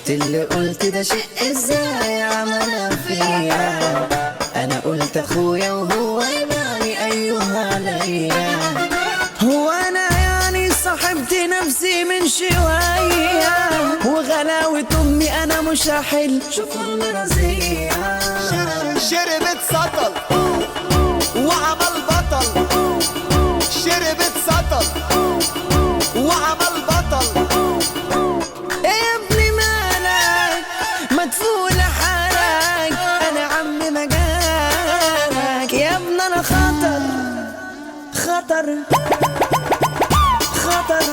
شفت اللي قلت ده شيء ازاي عملها فيا انا قلت اخويا وهو يباني ايها عليا هو انا يعني صاحبت نفسي من شوية وغلاوة امي انا مش هحل شوفوا رزية شربت سطل وعمل بطل شربت سطل وعمل بطل إيه يا ابني مالك مدفون حالك انا عم مجالك يا ابني انا خطر خطر خطر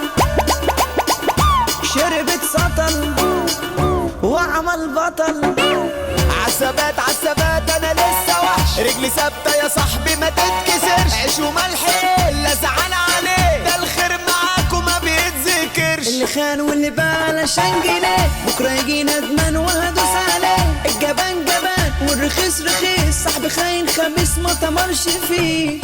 شربت سطل وعمل بطل عسبات عسبات انا لسه وحش رجلي ثابته يا صاحبي ما تتكسرش عيش وملح لا زعل عليه ده الخير معاك وما بيتذكرش اللي خان واللي باع علشان جنيه بكره يجي ندمان وهدوس عليه الجبان جبان والرخيص رخيص صاحبي خاين خميس ما تمرش فيه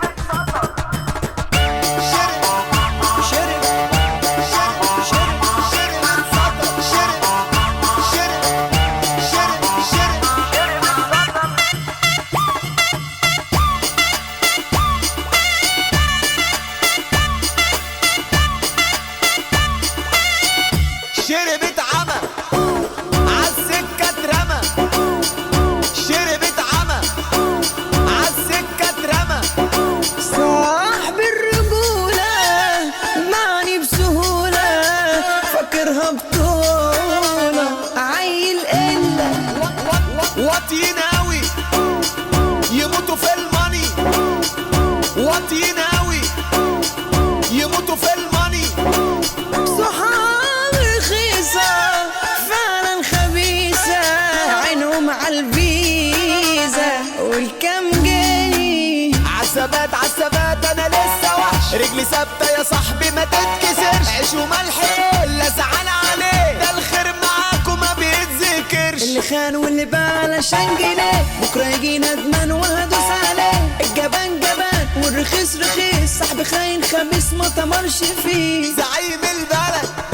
شرب شرب شرب شرب شرب سطل شرب شرب شرب شرب شربت عمى عالسكة اترمى شربت عمى عالسكة اترمى صاحب الرجولة معني بسهولة فاكرها بطولة عيل إلا واطيين قوي يموتوا في الماني واطيين قوي يموتوا في الماني صحاب رخيصة فعلا خبيثة عينهم على الفيزا والكم جاي عسبات عسبات انا لسه وحش رجلي ثابته يا صاحبي ما تتكسرش عيش وملح لا زعل عليه ده الخير معاك وما بيتذكرش اللي خان واللي باع علشان جنيه بكره يجي ندمان وهدوس عليه الجبان جبان والرخيص رخيص صاحبي خاين خميس ما تمرش فيه زعيم البلد